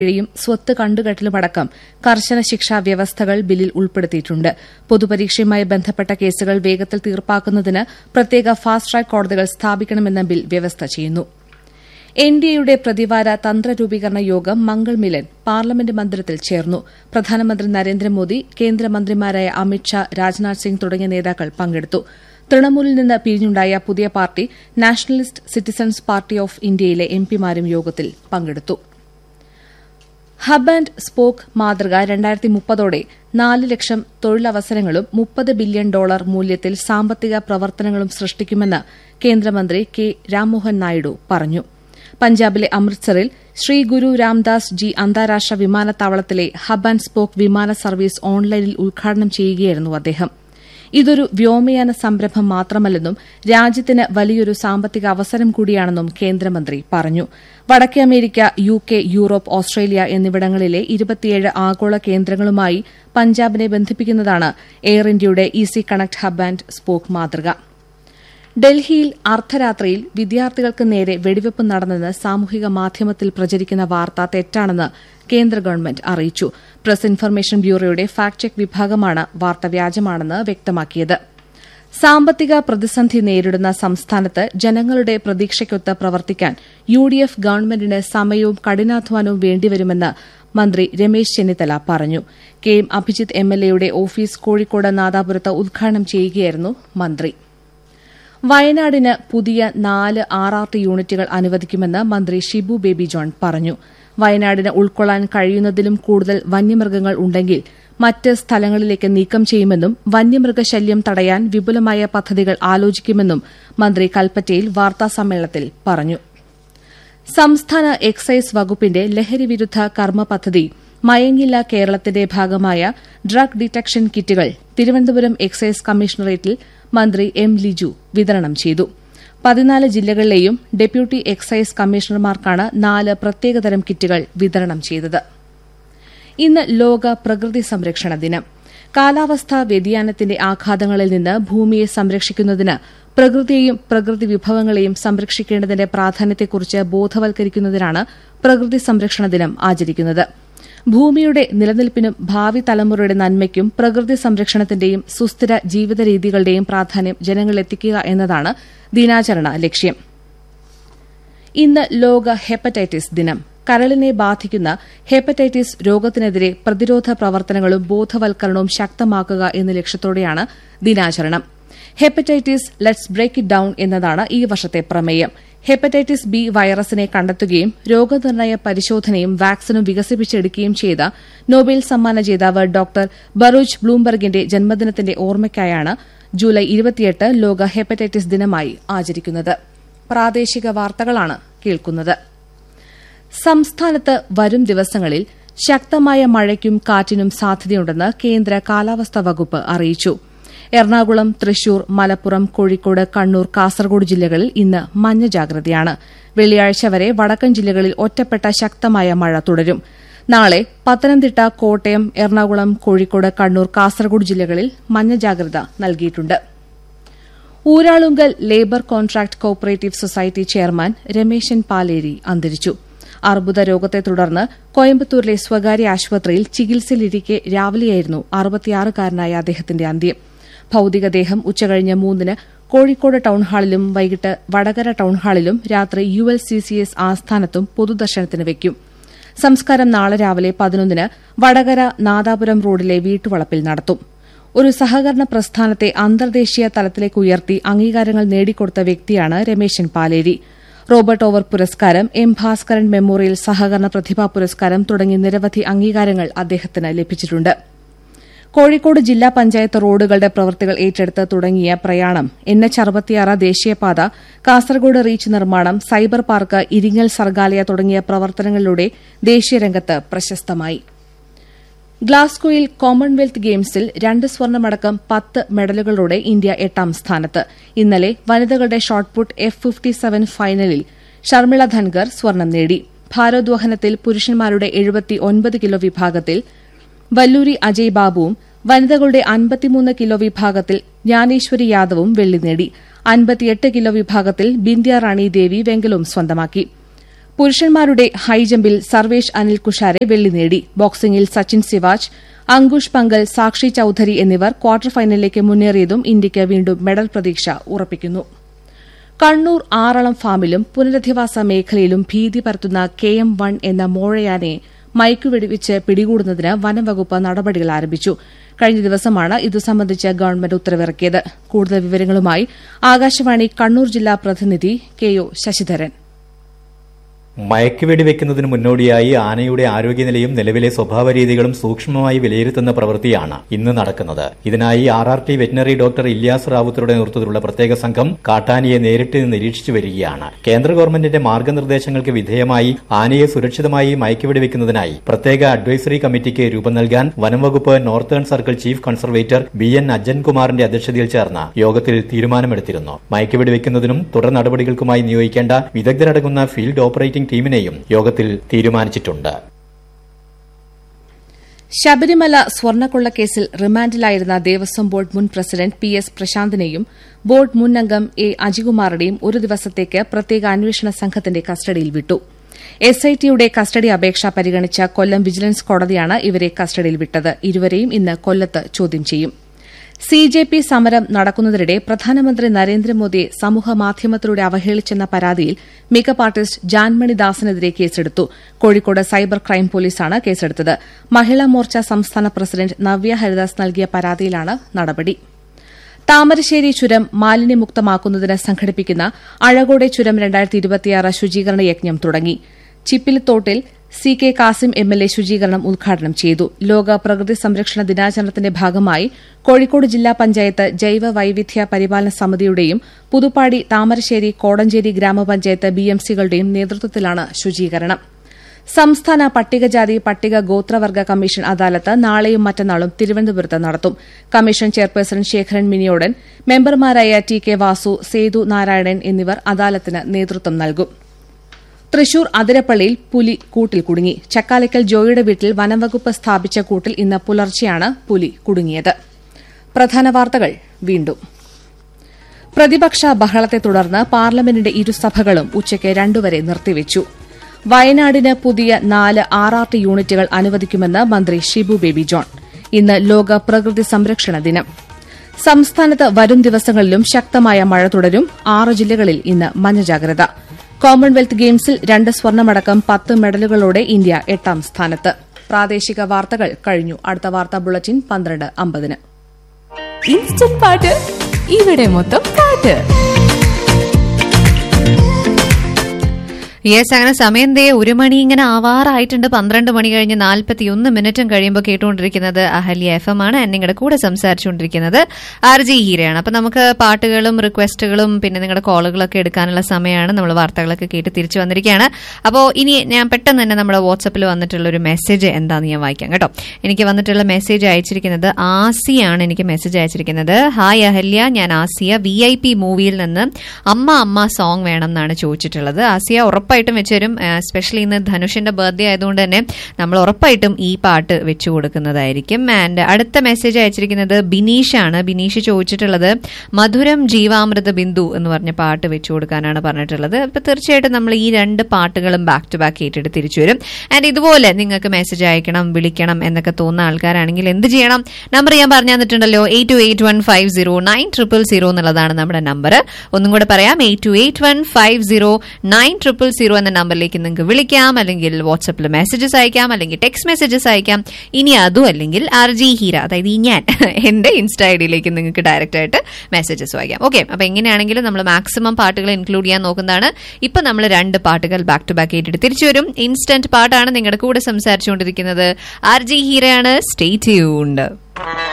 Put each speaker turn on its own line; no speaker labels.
പിഴയും സ്വത്ത് കണ്ടുകെട്ടലുമടക്കം കർശന ശിക്ഷാ വ്യവസ്ഥകൾ ബില്ലിൽ ഉൾപ്പെടുത്തിയിട്ടുണ്ട് പൊതുപരീക്ഷയുമായി ബന്ധപ്പെട്ട കേസുകൾ വേഗത്തിൽ തീർപ്പാക്കുന്നതിന് പ്രത്യേക ഫാസ്റ്റ് ട്രാക്ക് കോടതികൾ സ്ഥാപിക്കണമെന്ന ബിൽ വ്യവസ്ഥ ചെയ്യുന്നു എൻഡിഎയുടെ പ്രതിവാര തന്ത്രരൂപീകരണ യോഗം മംഗൾ മിലൻ പാർലമെന്റ് മന്ദിരത്തിൽ ചേർന്നു പ്രധാനമന്ത്രി നരേന്ദ്രമോദി കേന്ദ്രമന്ത്രിമാരായ അമിത്ഷാ രാജ്നാഥ് സിംഗ് തുടങ്ങിയ നേതാക്കൾ പങ്കെടുത്തു തൃണമൂലിൽ നിന്ന് പിരിഞ്ഞുണ്ടായ പുതിയ party nationalist citizens party of ഇന്ത്യയിലെ എംപിമാരും യോഗത്തിൽ പങ്കെടുത്തു ഹബ് ആൻഡ് സ്പോക്ക് മാതൃക രണ്ടായിരത്തി മുപ്പതോടെ നാല് ലക്ഷം തൊഴിലവസരങ്ങളും മുപ്പത് ബില്യൺ ഡോളർ മൂല്യത്തിൽ സാമ്പത്തിക പ്രവർത്തനങ്ങളും സൃഷ്ടിക്കുമെന്ന് കേന്ദ്രമന്ത്രി കെ രാംമോഹൻ നായിഡു പറഞ്ഞു പഞ്ചാബിലെ അമൃത്സറിൽ ശ്രീ ഗുരു രാംദാസ് ജി അന്താരാഷ്ട്ര വിമാനത്താവളത്തിലെ ഹബ് ആൻഡ് സ്പോക്ക് വിമാന സർവീസ് ഓൺലൈനിൽ ഉദ്ഘാടനം ചെയ്യുകയായിരുന്നു അദ്ദേഹം ഇതൊരു വ്യോമയാന സംരംഭം മാത്രമല്ലെന്നും രാജ്യത്തിന് വലിയൊരു സാമ്പത്തിക അവസരം കൂടിയാണെന്നും കേന്ദ്രമന്ത്രി പറഞ്ഞു വടക്കേ America U K Europe Australia എന്നിവിടങ്ങളിലെ ഇരുപത്തിയേഴ് ആഗോള കേന്ദ്രങ്ങളുമായി പഞ്ചാബിനെ ബന്ധിപ്പിക്കുന്നതാണ് എയർ ഇന്ത്യയുടെ easy connect hub and spoke മാതൃക ഡൽഹിയിൽ അർദ്ധരാത്രിയിൽ വിദ്യാർത്ഥികൾക്ക് നേരെ വെടിവെപ്പ് നടന്നെന്ന് സാമൂഹിക മാധ്യമത്തിൽ പ്രചരിക്കുന്ന വാർത്ത തെറ്റാണെന്ന് കേന്ദ്ര ഗവൺമെന്റ് അറിയിച്ചു പ്രസ് ഇൻഫർമേഷൻ ബ്യൂറോയുടെ ഫാക്ട് ചെക്ക് വിഭാഗമാണ് വാർത്ത വ്യാജമാണെന്ന് വ്യക്തമാക്കിയത് സാമ്പത്തിക പ്രതിസന്ധി നേരിടുന്ന സംസ്ഥാനത്ത് ജനങ്ങളുടെ പ്രതീക്ഷയ്ക്കൊത്ത് പ്രവർത്തിക്കാൻ യു ഡി എഫ് ഗവൺമെന്റിന് സമയവും കഠിനാധ്വാനവും വേണ്ടിവരുമെന്ന് മന്ത്രി രമേശ് ചെന്നിത്തല പറഞ്ഞു K M Abhijith M L എയുടെ ഓഫീസ് കോഴിക്കോട് നാദാപുരത്ത് ഉദ്ഘാടനം ചെയ്യുകയായിരുന്നു മന്ത്രി വയനാടിന് പുതിയ നാല് ആർ ആർ ടി യൂണിറ്റുകൾ അനുവദിക്കുമെന്ന് മന്ത്രി ഷിബു ബേബി ജോൺ പറഞ്ഞു വയനാടിന് ഉൾക്കൊള്ളാൻ കഴിയുന്നതിലും കൂടുതൽ വന്യമൃഗങ്ങൾ ഉണ്ടെങ്കിൽ മറ്റ് സ്ഥലങ്ങളിലേക്ക് നീക്കം ചെയ്യുമെന്നും വന്യമൃഗശല്യം തടയാൻ വിപുലമായ പദ്ധതികൾ ആലോചിക്കുമെന്നും മന്ത്രി കൽപ്പറ്റയിൽ വാർത്താസമ്മേളനത്തിൽ പറഞ്ഞു സംസ്ഥാന എക്സൈസ് വകുപ്പിന്റെ ലഹരിവിരുദ്ധ കർമ്മ പദ്ധതി മയങ്ങില്ല കേരളത്തിന്റെ ഭാഗമായ ഡ്രഗ് ഡിറ്റക്ഷൻ കിറ്റുകൾ തിരുവനന്തപുരം എക്സൈസ് കമ്മീഷണറേറ്റിൽ മന്ത്രി എം ലിജു വിതരണം ചെയ്തു പതിനാല് ജില്ലകളിലെയും ഡെപ്യൂട്ടി എക്സൈസ് കമ്മീഷണർമാർക്കാണ് നാല് പ്രത്യേകതരം കിറ്റുകൾ വിതരണം ചെയ്തത് ഇന്ന് ലോക പ്രകൃതി സംരക്ഷണ ദിനം കാലാവസ്ഥാ വ്യതിയാനത്തിന്റെ ആഘാതങ്ങളിൽ നിന്ന് ഭൂമിയെ സംരക്ഷിക്കുന്നതിന് പ്രകൃതിയെയും പ്രകൃതി വിഭവങ്ങളെയും സംരക്ഷിക്കേണ്ടതിന്റെ പ്രാധാന്യത്തെക്കുറിച്ച് ബോധവൽക്കരിക്കുന്നതിനാണ് പ്രകൃതി സംരക്ഷണ ദിനം ആചരിക്കുന്നത് ഭൂമിയുടെ നിലനിൽപ്പിനും ഭാവി തലമുറയുടെ നന്മയ്ക്കും പ്രകൃതി സംരക്ഷണത്തിന്റെയും സുസ്ഥിര ജീവിത രീതികളുടെയും പ്രാധാന്യം ജനങ്ങളിലെത്തിക്കുക എന്നതാണ് ദിനാചരണ ലക്ഷ്യം ഇന്ന് ലോക ഹെപ്പറ്റൈറ്റിസ് ദിനം കരളിനെ ബാധിക്കുന്ന ഹെപ്പറ്റൈറ്റിസ് രോഗത്തിനെതിരെ പ്രതിരോധ പ്രവർത്തനങ്ങളും ബോധവൽക്കരണവും ശക്തമാക്കുക എന്ന ലക്ഷ്യത്തോടെയാണ് ദിനാചരണം hepatitis let's break it down എന്നതാണ് ഈ വർഷത്തെ പ്രമേയം ഹെപ്പറ്റൈറ്റിസ് ബി വൈറസിനെ കണ്ടെത്തുകയും രോഗനിർണയ പരിശോധനയും വാക്സിനും വികസിപ്പിച്ചെടുക്കുകയും ചെയ്ത നോബൽ സമ്മാന ജേതാവ് ഡോക്ടർ ബറൂച്ച് ബ്ലൂംബർഗിന്റെ ജന്മദിനത്തിന്റെ ഓർമ്മയ്ക്കായാണ് ജൂലൈ ഇരുപത്തിയെട്ട് ലോക ഹെപ്പറ്റൈറ്റിസ് ദിനമായി ആചരിക്കുന്നത് പ്രാദേശിക വാർത്തകളാണ് കേൾക്കുന്നത് സംസ്ഥാനത്ത് വരും ദിവസങ്ങളിൽ ശക്തമായ മഴയ്ക്കും കാറ്റിനും സാധ്യതയുണ്ടെന്ന് കേന്ദ്ര കാലാവസ്ഥാ വകുപ്പ് അറിയിച്ചു എറണാകുളം തൃശൂർ മലപ്പുറം കോഴിക്കോട് കണ്ണൂർ കാസർഗോഡ് ജില്ലകളിൽ ഇന്ന് മഞ്ഞ ജാഗ്രതയാണ് വെള്ളിയാഴ്ച വരെ വടക്കൻ ജില്ലകളിൽ ഒറ്റപ്പെട്ട ശക്തമായ മഴ തുടരും നാളെ പത്തനംതിട്ട കോട്ടയം എറണാകുളം കോഴിക്കോട് കണ്ണൂർ കാസർഗോഡ് ജില്ലകളിൽ മഞ്ഞ ജാഗ്രത നൽകിയിട്ടുണ്ട് Uralungal labour contract cooperative society chairman Rameshan Paleri അന്തരിച്ചു അർബുദ രോഗത്തെ തുടർന്ന് കോയമ്പത്തൂരിലെ സ്വകാര്യ ആശുപത്രിയിൽ ചികിത്സയിലിരിക്കെ രാവിലെയായിരുന്നു അറുപത്തിയാറുകാരനായ അദ്ദേഹത്തിന്റെ അന്ത്യം ഭൌതികദേഹം ഉച്ചകഴിഞ്ഞ് മൂന്നിന് കോഴിക്കോട് ടൌൺഹാളിലും വൈകിട്ട് വടകര ടൌൺഹാളിലും രാത്രി U L C C S ആസ്ഥാനത്തും പൊതുദർശനത്തിന് വയ്ക്കും സംസ്കാരം നാളെ രാവിലെ പതിനൊന്നിന് വടകര നാദാപുരം റോഡിലെ വീട്ടുവളപ്പിൽ നടത്തും ഒരു സഹകരണ പ്രസ്ഥാനത്തെ അന്തർദേശീയ തലത്തിലേക്ക് ഉയർത്തി അംഗീകാരങ്ങൾ നേടിക്കൊടുത്ത വ്യക്തിയാണ് രമേശൻ പാലേരി റോബർട്ട് ഓവർ പുരസ്കാരം എം ഭാസ്കരൻ മെമ്മോറിയൽ സഹകരണ പ്രതിഭാ പുരസ്കാരം തുടങ്ങി നിരവധി അംഗീകാരങ്ങൾ അദ്ദേഹത്തിന് ലഭിച്ചിട്ടുണ്ട് കോഴിക്കോട് ജില്ലാ പഞ്ചായത്ത് റോഡുകളുടെ പ്രവൃത്തികൾ ഏറ്റെടുത്ത് തുടങ്ങിയ പ്രയാണം എൻ എച്ച് അറുപത്തിയാറ് ദേശീയപാത കാസർഗോഡ് റീച്ച് നിർമ്മാണം സൈബർ പാർക്ക് ഇരിങ്ങൽ സർഗാലയ തുടങ്ങിയ പ്രവർത്തനങ്ങളിലൂടെ ദേശീയരംഗത്ത് പ്രശസ്തമായി ഗ്ലാസ്ഗോയിൽ കോമൺവെൽത്ത് ഗെയിംസിൽ രണ്ട് സ്വർണമടക്കം പത്ത് മെഡലുകളോടെ ഇന്ത്യ എട്ടാം സ്ഥാനത്ത് ഇന്നലെ വനിതകളുടെ ഷോട്ട്പുട്ട് എഫ് ഫിഫ്റ്റി സെവൻ ഫൈനലിൽ ഷർമിള ധൻഗർ സ്വർണം നേടി ഭാരോദ്വഹനത്തിൽ പുരുഷന്മാരുടെ എഴുപത്തി ഒൻപത് കിലോ വിഭാഗത്തിൽ വല്ലൂരി അജയ് ബാബുവും വനിതകളുടെ അൻപത്തിമൂന്ന് കിലോ വിഭാഗത്തിൽ ജ്ഞാനേശ്വരി യാദവും വെള്ളി നേടി അൻപത്തിയെട്ട് കിലോ വിഭാഗത്തിൽ ബിന്ദ്യ റാണി ദേവി വെങ്കലവും സ്വന്തമാക്കി പുരുഷന്മാരുടെ ഹൈജമ്പിൽ സർവേഷ് അനിൽ കുഷാരെ വെള്ളി നേടി ബോക്സിംഗിൽ സച്ചിൻ സിവാജ് അങ്കുഷ് പങ്കൽ സാക്ഷി ചൌധരി എന്നിവർ ക്വാർട്ടർ ഫൈനലിലേക്ക് മുന്നേറിയതും ഇന്ത്യയ്ക്ക് വീണ്ടും മെഡൽ പ്രതീക്ഷ ഉറപ്പിക്കുന്നു കണ്ണൂർ ആറളം ഫാമിലും പുനരധിവാസ മേഖലയിലും ഭീതി പരത്തുന്ന കെ എം വൺ എന്ന മോഴയാനെ മയക്കുവെടിവെച്ച് പിടികൂടുന്നതിന് വനംവകുപ്പ് നടപടികൾ ആരംഭിച്ചു കഴിഞ്ഞ ദിവസമാണ് ഇതു സംബന്ധിച്ച് ഗവൺമെന്റ് ഉത്തരവിറക്കിയത് കൂടുതൽ വിവരങ്ങളുമായി ആകാശവാണി കണ്ണൂർ ജില്ലാ പ്രതിനിധി കെ ഒ ശശിധരൻ
മയക്കുവെടി വെക്കുന്നതിന് മുന്നോടിയായി ആനയുടെ ആരോഗ്യനിലയും നിലവിലെ സ്വഭാവ രീതികളും സൂക്ഷ്മമായി വിലയിരുത്തുന്ന പ്രവൃത്തിയാണ് ഇന്ന് നടക്കുന്നത് ഇതിനായി R R T veterinary doctor Ilyas റാവുത്തറുടെ നേതൃത്വത്തിലുള്ള പ്രത്യേക സംഘം കാട്ടാനയെ നേരിട്ട് നിരീക്ഷിച്ചു വരികയാണ് കേന്ദ്ര ഗവൺമെന്റിന്റെ മാർഗനിർദ്ദേശങ്ങൾക്ക് വിധേയമായി ആനയെ സുരക്ഷിതമായി മയക്കുവെടി വെക്കുന്നതിനായി പ്രത്യേക അഡ്വൈസറി കമ്മിറ്റിക്ക് രൂപം നൽകാൻ വനംവകുപ്പ് northern circle chief conservator B N അജ്ജൻകുമാറിന്റെ അധ്യക്ഷതയിൽ ചേർന്ന യോഗത്തിൽ തീരുമാനമെടുത്തിരുന്നു മയക്കുവെടി വെക്കുന്നതിനും തുടർ നടപടികൾക്കുമായി നിയോഗിക്കേണ്ട വിദഗ്ധരടങ്ങുന്ന ഫീൽഡ് ഓപ്പറേറ്റിംഗ് ടീമിനെയും യോഗത്തിൽ തീരുമാനിച്ചിട്ടുണ്ട്
ശബരിമല സ്വർണ്ണക്കൊള്ളക്കേസിൽ റിമാൻഡിലായിരുന്ന ദേവസ്വം ബോർഡ് മുൻ പ്രസിഡന്റ് പി എസ് പ്രശാന്തിനെയും ബോർഡ് മുൻ അംഗം എ അജികുമാറിനെയും ഒരു ദിവസത്തേക്ക് പ്രത്യേക അന്വേഷണ സംഘത്തിന്റെ കസ്റ്റഡിയിൽ വിട്ടു എസ് ഐ ടിയുടെ കസ്റ്റഡി അപേക്ഷ പരിഗണിച്ച കൊല്ലം വിജിലൻസ് കോടതിയാണ് ഇവരെ കസ്റ്റഡിയിൽ വിട്ടത് ഇരുവരെയും ഇന്ന് കൊല്ലത്ത് ചോദ്യം ചെയ്യും സി ജെ പി സമരം നടക്കുന്നതിനിടെ പ്രധാനമന്ത്രി നരേന്ദ്രമോദിയെ സമൂഹമാധ്യമത്തിലൂടെ അവഹേളിച്ചെന്ന പരാതിയിൽ മേക്കപ്പ് ആർട്ടിസ്റ്റ് ജാൻമണി ദാസിനെതിരെ കേസെടുത്തു കോഴിക്കോട് സൈബർ ക്രൈം പോലീസാണ് കേസെടുത്തത് മഹിളാ മോർച്ച സംസ്ഥാന പ്രസിഡന്റ് നവ്യ ഹരിദാസ് നൽകിയ പരാതിയിലാണ് നടപടി താമരശ്ശേരി ചുരം മാലിന്യമുക്തമാക്കുന്നതിന് സംഘടിപ്പിക്കുന്ന അഴകോടെ ചുരം ശുചീകരണ യജ്ഞം തുടങ്ങി ചിപ്പിലിത്തോട്ടിൽ C K Kasim M L A ശുചീകരണം ഉദ്ഘാടനം ചെയ്തു ലോക പ്രകൃതി സംരക്ഷണ ദിനാചരണത്തിന്റെ ഭാഗമായി കോഴിക്കോട് ജില്ലാ പഞ്ചായത്ത് ജൈവ വൈവിധ്യ പരിപാലന സമിതിയുടെയും പുതുപ്പാടി താമരശ്ശേരി കോടഞ്ചേരി ഗ്രാമപഞ്ചായത്ത് ബിഎംസികളുടെയും നേതൃത്വത്തിലാണ് ശുചീകരണം സംസ്ഥാന പട്ടികജാതി പട്ടിക ഗോത്രവർഗ കമ്മീഷൻ അദാലത്ത് നാളെയും മറ്റന്നാളും തിരുവനന്തപുരത്ത് നടത്തും കമ്മീഷൻ ചെയർപേഴ്സൺ ശേഖരൻ മിനിയോടൻ മെമ്പർമാരായ ടി കെ വാസു സേതു നാരായണൻ എന്നിവർ അദാലത്തിന് നേതൃത്വം നൽകും തൃശൂർ അതിരപ്പള്ളിയിൽ പുലി കൂട്ടിൽ കുടുങ്ങി ചക്കാലയ്ക്കൽ ജോയിയുടെ വീട്ടിൽ വനംവകുപ്പ് സ്ഥാപിച്ച കൂട്ടിൽ ഇന്ന് പുലർച്ചെയാണ് പുലി കുടുങ്ങിയത് പ്രധാന വാർത്തകൾ വീണ്ടും പ്രതിപക്ഷ ബഹളത്തെ തുടർന്ന് പാർലമെന്റിന്റെ ഇരുസഭകളും ഉച്ചയ്ക്ക് രണ്ടുവരെ നിർത്തിവച്ചു വയനാടിന് പുതിയ നാല് ആർ ആർ ടി യൂണിറ്റുകൾ അനുവദിക്കുമെന്ന് മന്ത്രി ഷിബു ബേബി ജോൺ ഇന്ന് ലോക പ്രകൃതി സംരക്ഷണ ദിനം സംസ്ഥാനത്ത് വരും ദിവസങ്ങളിലും ശക്തമായ മഴ തുടരും ആറ് ജില്ലകളിൽ ഇന്ന് മഞ്ഞ ജാഗ്രത കോമൺവെൽത്ത് ഗെയിംസിൽ രണ്ട് സ്വർണമടക്കം പത്ത് മെഡലുകളോടെ ഇന്ത്യ എട്ടാം സ്ഥാനത്ത് പ്രാദേശിക വാർത്തകൾ കഴിഞ്ഞു അടുത്ത വാർത്താ ബുള്ളറ്റിൻ പന്ത്രണ്ട് അമ്പതിന്
ഇൻസ്റ്റന്റ് പാട്ട് ഇവിടെ മൊത്തം പാട്ട് യെസ് അങ്ങനെ സമയം ദേ ഒരു മണി ഇങ്ങനെ ആവാറായിട്ടുണ്ട് പന്ത്രണ്ട് മണി കഴിഞ്ഞ് നാൽപ്പത്തി ഒന്ന് മിനിറ്റും കഴിയുമ്പോൾ കേട്ടുകൊണ്ടിരിക്കുന്നത് അഹല്യ എഫ് എം ആണ് നിങ്ങളുടെ കൂടെ സംസാരിച്ചുകൊണ്ടിരിക്കുന്നത് ആർ ജി ഹീരയാണ് അപ്പൊ നമുക്ക് പാട്ടുകളും റിക്വസ്റ്റുകളും പിന്നെ നിങ്ങളുടെ കോളുകളൊക്കെ എടുക്കാനുള്ള സമയമാണ് നമ്മൾ വാർത്തകളൊക്കെ കേട്ട് തിരിച്ചു വന്നിരിക്കുകയാണ് അപ്പോൾ ഇനി ഞാൻ പെട്ടെന്ന് തന്നെ നമ്മുടെ വാട്സപ്പിൽ വന്നിട്ടുള്ള ഒരു മെസ്സേജ് എന്താന്ന് ഞാൻ വായിക്കാം കേട്ടോ എനിക്ക് വന്നിട്ടുള്ള മെസ്സേജ് അയച്ചിരിക്കുന്നത് ആസിയാണ് എനിക്ക് മെസ്സേജ് അയച്ചിരിക്കുന്നത് ഹായ് അഹല്യ ഞാൻ ആസിയ വി ഐ പി മൂവിയിൽ നിന്ന് അമ്മ അമ്മ സോങ് വേണം എന്നാണ് ചോദിച്ചിട്ടുള്ളത് ആസിയ ഉറപ്പായിട്ടും വെച്ചുതരും എസ്പെഷ്യലി ഇന്ന് ധനുഷിന്റെ ബർത്ത്ഡേ ആയതുകൊണ്ട് തന്നെ നമ്മൾ ഉറപ്പായിട്ടും ഈ പാട്ട് വെച്ചു കൊടുക്കുന്നതായിരിക്കും ആൻഡ് അടുത്ത മെസ്സേജ് അയച്ചിരിക്കുന്നത് ബിനീഷാണ് ബിനീഷ് ചോദിച്ചിട്ടുള്ളത് മധുരം ജീവാമൃത ബിന്ദു എന്ന് പറഞ്ഞ പാട്ട് വെച്ചു കൊടുക്കാനാണ് പറഞ്ഞിട്ടുള്ളത് അപ്പൊ തീർച്ചയായിട്ടും നമ്മൾ ഈ രണ്ട് പാട്ടുകളും ബാക്ക് ടു ബാക്ക് കേട്ടിട്ട് തിരിച്ചു വരും ആൻഡ് ഇതുപോലെ നിങ്ങൾക്ക് മെസ്സേജ് അയക്കണം വിളിക്കണം എന്നൊക്കെ തോന്നുന്ന ആൾക്കാരാണെങ്കിൽ എന്ത് ചെയ്യണം നമ്പർ ഞാൻ പറഞ്ഞു തന്നിട്ടുണ്ടല്ലോ eight two eight one five zero nine triple zero എന്നുള്ളതാണ് നമ്മുടെ നമ്പർ ഒന്നും കൂടെ പറയാം eight two eight one five zero nine triple zero എന്ന നമ്പറിലേക്ക് നിങ്ങൾക്ക് വിളിക്കാം അല്ലെങ്കിൽ വാട്സപ്പിൽ മെസ്സേജസ് അയക്കാം അല്ലെങ്കിൽ ടെക്സ്റ്റ് മെസ്സേജസ് അയക്കാം ഇനി അതും അല്ലെങ്കിൽ ആർ ജി ഹീര അതായത് ഈ ഞാൻ എന്റെ ഇൻസ്റ്റ ഐ ഡിയിലേക്ക് നിങ്ങൾക്ക് ഡയറക്റ്റ് ആയിട്ട് മെസ്സേജസ് വായിക്കാം ഓക്കെ അപ്പൊ എങ്ങനെയാണെങ്കിലും നമ്മൾ മാക്സിമം പാട്ടുകൾ ഇൻക്ലൂഡ് ചെയ്യാൻ നോക്കുന്നതാണ് ഇപ്പൊ നമ്മൾ രണ്ട് പാട്ടുകൾ ബാക്ക് ടു ബാക്ക് കേട്ടിട്ട് തിരിച്ചു വരും ഇൻസ്റ്റന്റ് പാട്ടാണ് നിങ്ങളുടെ കൂടെ സംസാരിച്ചുകൊണ്ടിരിക്കുന്നത് ആർ ജി ഹീരയാണ് സ്റ്റേ ട്യൂൺഡ്